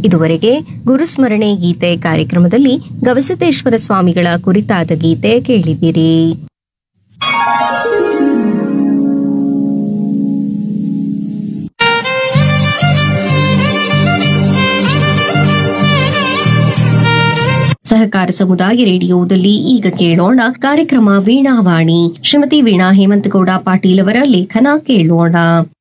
ಇದುವರೆಗೆ ಗುರುಸ್ಮರಣೆ ಗೀತೆ ಕಾರ್ಯಕ್ರಮದಲ್ಲಿ ಗವಿಸಿದ್ದೇಶ್ವರ ಸ್ವಾಮಿಗಳ ಕುರಿತಾದ ಗೀತೆ ಕೇಳಿದಿರಿ ಸಹಕಾರ ಸಮುದಾಯ ರೇಡಿಯೋದಲ್ಲಿ ಈಗ ಕೇಳೋಣ ಕಾರ್ಯಕ್ರಮ ವೀಣಾವಾಣಿ ಶ್ರೀಮತಿ ವೀಣಾ ಹೇಮಂತಗೌಡ ಪಾಟೀಲ್ ಅವರ ಲೇಖನ ಕೇಳೋಣ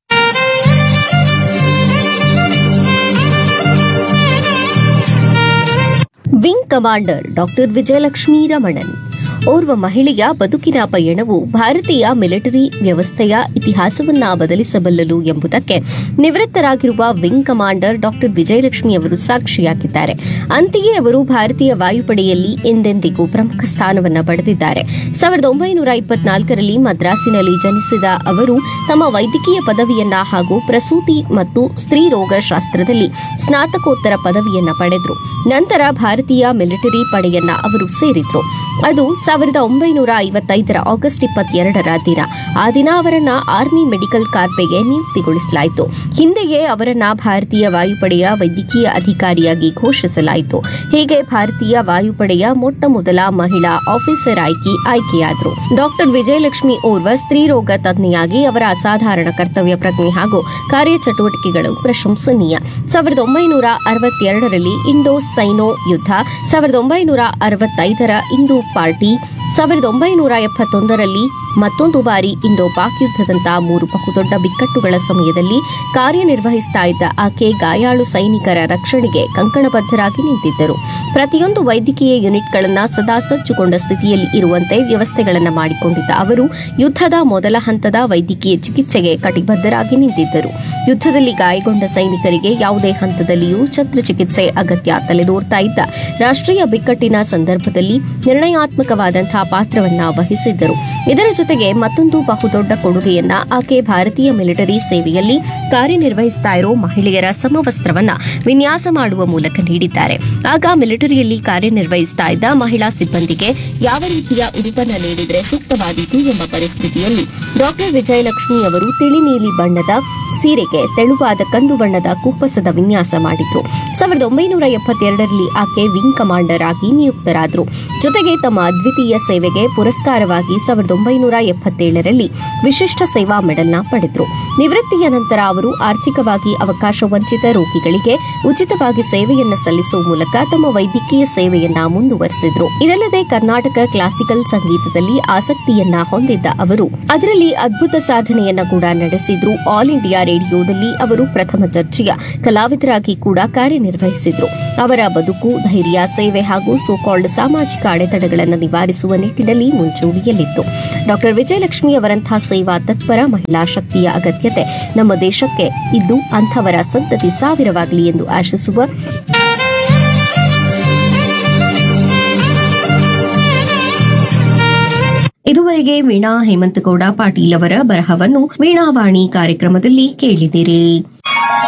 wing commander doctor Vijayalakshmi Ramanan ಓರ್ವ ಮಹಿಳೆಯ ಬದುಕಿನ ಪಯಣವು ಭಾರತೀಯ ಮಿಲಿಟರಿ ವ್ಯವಸ್ಥೆಯ ಇತಿಹಾಸವನ್ನ ಬದಲಿಸಬಲ್ಲಲು ಎಂಬುದಕ್ಕೆ ನಿವೃತ್ತರಾಗಿರುವ ವಿಂಗ್ ಕಮಾಂಡರ್ ಡಾಕ್ಟರ್ ವಿಜಯಲಕ್ಷ್ಮಿ ಅವರು ಸಾಕ್ಷಿಯಾಗಿದ್ದಾರೆ ಅಂತೆಯೇ ಅವರು ಭಾರತೀಯ ವಾಯುಪಡೆಯಲ್ಲಿ ಎಂದೆಂದಿಗೂ ಪ್ರಮುಖ ಸ್ಥಾನವನ್ನು ಪಡೆದಿದ್ದಾರೆ ಸಾವಿರದ ಒಂಬೈನೂರ ಇಪ್ಪತ್ನಾಲ್ಕರಲ್ಲಿ ಮದ್ರಾಸಿನಲ್ಲಿ ಜನಿಸಿದ ಅವರು ತಮ್ಮ ವೈದ್ಯಕೀಯ ಪದವಿಯನ್ನ ಹಾಗೂ ಪ್ರಸೂತಿ ಮತ್ತು ಸ್ತ್ರೀ ರೋಗ ಶಾಸ್ತ್ರದಲ್ಲಿ ಸ್ನಾತಕೋತ್ತರ ಪದವಿಯನ್ನ ಪಡೆದರು ನಂತರ ಭಾರತೀಯ ಮಿಲಿಟರಿ ಪಡೆಯನ್ನ ಅವರು ಸೇರಿದ್ರು ಅದು ಸಾವಿರದ ಒಂಬೈನೂರ ಐವತ್ತೈದರ ಆಗಸ್ಟ್ ಇಪ್ಪತ್ತೆರಡರ ದಿನ ಆ ದಿನ ಅವರನ್ನ ಆರ್ಮಿ ಮೆಡಿಕಲ್ ಕಾರ್ಪೆಗೆ ನಿಯುಕ್ತಿಗೊಳಿಸಲಾಯಿತು ಹಿಂದೆಯೇ ಅವರನ್ನ ಭಾರತೀಯ ವಾಯುಪಡೆಯ ವೈದ್ಯಕೀಯ ಅಧಿಕಾರಿಯಾಗಿ ಘೋಷಿಸಲಾಯಿತು ಹೀಗೆ ಭಾರತೀಯ ವಾಯುಪಡೆಯ ಮೊಟ್ಟ ಮೊದಲ ಮಹಿಳಾ ಆಫೀಸರ್ ಆಯ್ಕೆ ಆಯ್ಕೆಯಾದರು ಡಾಕ್ಟರ್ ವಿಜಯಲಕ್ಷ್ಮಿ ಓರ್ವ ಸ್ತ್ರೀರೋಗ ತಜ್ಞೆಯಾಗಿ ಅವರ ಅಸಾಧಾರಣ ಕರ್ತವ್ಯ ಪ್ರಜ್ಞೆ ಹಾಗೂ ಕಾರ್ಯಚಟುವಟಿಕೆಗಳು ಪ್ರಶಂಸನೀಯ ಸಾವಿರದ ಒಂಬೈನೂರ ಅರವತ್ತೆರಡರಲ್ಲಿ ಇಂಡೋ ಸೈನೋ ಯುದ್ಧ ಸಾವಿರದ ಒಂಬೈನೂರ ಅರವತ್ತೈದರ ಇಂದು ಪಾರ್ಟಿ ಸಾವಿರದ ಒಂಬೈನೂರ ಎಪ್ಪತ್ತೊಂದರಲ್ಲಿ ಮತ್ತೊಂದು ಬಾರಿ ಇಂಡೋ ಪಾಕ್ ಯುದ್ಧದಂತಹ ಮೂರು ಬಹುದೊಡ್ಡ ಬಿಕ್ಕಟ್ಟುಗಳ ಸಮಯದಲ್ಲಿ ಕಾರ್ಯನಿರ್ವಹಿಸ್ತಾ ಇದ್ದ ಆಕೆ ಗಾಯಾಳು ಸೈನಿಕರ ರಕ್ಷಣೆಗೆ ಕಂಕಣಬದ್ಧರಾಗಿ ನಿಂತಿದ್ದರು ಪ್ರತಿಯೊಂದು ವೈದ್ಯಕೀಯ ಯೂನಿಟ್ಗಳನ್ನ ಸದಾ ಸಜ್ಜುಗೊಂಡ ಸ್ಥಿತಿಯಲ್ಲಿ ಇರುವಂತೆ ವ್ಯವಸ್ಥೆಗಳನ್ನು ಮಾಡಿಕೊಂಡಿದ್ದ ಅವರು ಯುದ್ಧದ ಮೊದಲ ಹಂತದ ವೈದ್ಯಕೀಯ ಚಿಕಿತ್ಸೆಗೆ ಕಟಿಬದ್ಧರಾಗಿ ನಿಂತಿದ್ದರು ಯುದ್ಧದಲ್ಲಿ ಗಾಯಗೊಂಡ ಸೈನಿಕರಿಗೆ ಯಾವುದೇ ಹಂತದಲ್ಲಿಯೂ ಶಸ್ತ್ರಚಿಕಿತ್ಸೆ ಅಗತ್ಯ ತಲೆದೋರ್ತಾ ಇದ್ದ ರಾಷ್ಟ್ರೀಯ ಬಿಕ್ಕಟ್ಟಿನ ಸಂದರ್ಭದಲ್ಲಿ ನಿರ್ಣಯಾತ್ಮಕವಾದಂತಹ ಪಾತ್ರವನ್ನ ವಹಿಸಿದ್ದರು ಇದರ ಜೊತೆಗೆ ಮತ್ತೊಂದು ಬಹುದೊಡ್ಡ ಕೊಡುಗೆಯನ್ನ ಆಕೆ ಭಾರತೀಯ ಮಿಲಿಟರಿ ಸೇವೆಯಲ್ಲಿ ಕಾರ್ಯನಿರ್ವಹಿಸ್ತಾ ಇರೋ ಮಹಿಳೆಯರ ಸಮವಸ್ತ್ರವನ್ನ ವಿನ್ಯಾಸ ಮಾಡುವ ಮೂಲಕ ನೀಡಿದ್ದಾರೆ ಆಗ ಮಿಲಿಟರಿಯಲ್ಲಿ ಕಾರ್ಯನಿರ್ವಹಿಸ್ತಾ ಇದ್ದ ಮಹಿಳಾ ಸಿಬ್ಬಂದಿಗೆ ಯಾವ ರೀತಿಯ ಉಡುಪನ್ನ ನೀಡಿದರೆ ಸೂಕ್ತವಾದೀತು ಎಂಬ ಪರಿಸ್ಥಿತಿಯಲ್ಲಿ ಡಾಕ್ಟರ್ ವಿಜಯಲಕ್ಷ್ಮಿ ಅವರು ತಿಳಿ ನೀಲಿ ಬಣ್ಣದ ಸೀರೆಗೆ ತೆಳುವಾದ ಕಂದು ಬಣ್ಣದ ಕುಪ್ಪಸದ ವಿನ್ಯಾಸ ಮಾಡಿದ್ರು ಸಾವಿರದ ಒಂಬೈನೂರ ಎಪ್ಪತ್ತೆರಡರಲ್ಲಿ ಆಕೆ ವಿಂಗ್ ಕಮಾಂಡರ್ ಆಗಿ ನಿಯುಕ್ತರಾದರು ಜೊತೆಗೆ ತಮ್ಮ ಅದ್ವಿತೀಯ ಸೇವೆಗೆ ಪುರಸ್ಕಾರವಾಗಿ ಸಾವಿರದ ಒಂಬೈನೂರ ಎಪ್ಪತ್ತೇಳರಲ್ಲಿ ವಿಶಿಷ್ಟ ಸೇವಾ ಮೆಡಲ್ನ ಪಡೆದ್ರು ನಿವೃತ್ತಿಯ ನಂತರ ಅವರು ಆರ್ಥಿಕವಾಗಿ ಅವಕಾಶ ವಂಚಿತ ರೋಗಿಗಳಿಗೆ ಉಚಿತವಾಗಿ ಸೇವೆಯನ್ನ ಸಲ್ಲಿಸುವ ಮೂಲಕ ತಮ್ಮ ವೈದ್ಯಕೀಯ ಸೇವೆಯನ್ನ ಮುಂದುವರೆಸಿದ್ರು ಇದಲ್ಲದೆ ಕರ್ನಾಟಕ ಕ್ಲಾಸಿಕಲ್ ಸಂಗೀತದಲ್ಲಿ ಆಸಕ್ತಿಯನ್ನ ಹೊಂದಿದ್ದ ಅವರು ಅದರಲ್ಲಿ ಅದ್ಭುತ ಸಾಧನೆಯನ್ನ ಕೂಡ ನಡೆಸಿದ್ರು ಆಲ್ ಇಂಡಿಯಾ ರೇಡಿಯೋದಲ್ಲಿ ಅವರು ಪ್ರಥಮ ದರ್ಜೆಯ ಕಲಾವಿದರಾಗಿ ಕೂಡ ಕಾರ್ಯನಿರ್ವಹಿಸಿದ್ರು ಅವರ ಬದುಕು ಧೈರ್ಯ ಸೇವೆ ಹಾಗೂ ಸೋಕಾಲ್ಡ್ ಸಾಮಾಜಿಕ ಅಡೆತಡೆಗಳನ್ನು ನಿವಾರಿಸುವ ನಿಟ್ಟಿನಲ್ಲಿ ಮುಂಚೂಣಿಯಲ್ಲಿತ್ತು ಡಾಕ್ಟರ್ ವಿಜಯಲಕ್ಷ್ಮಿ ಅವರಂತಹ ಸೇವಾ ತತ್ಪರ ಮಹಿಳಾ ಶಕ್ತಿಯ ಅಗತ್ಯತೆ ನಮ್ಮ ದೇಶಕ್ಕೆ ಇದ್ದು ಅಂಥವರ ಸಂತತಿ ಸಾವಿರವಾಗಲಿ ಎಂದು ಆಶಿಸುವ ಇದುವರೆಗೆ ವೀಣಾ ಹೇಮಂತಗೌಡ ಪಾಟೀಲ್ ಅವರ ಬರಹವನ್ನು ವೀಣಾವಾಣಿ ಕಾರ್ಯಕ್ರಮದಲ್ಲಿ ಕೇಳಿದಿರಿ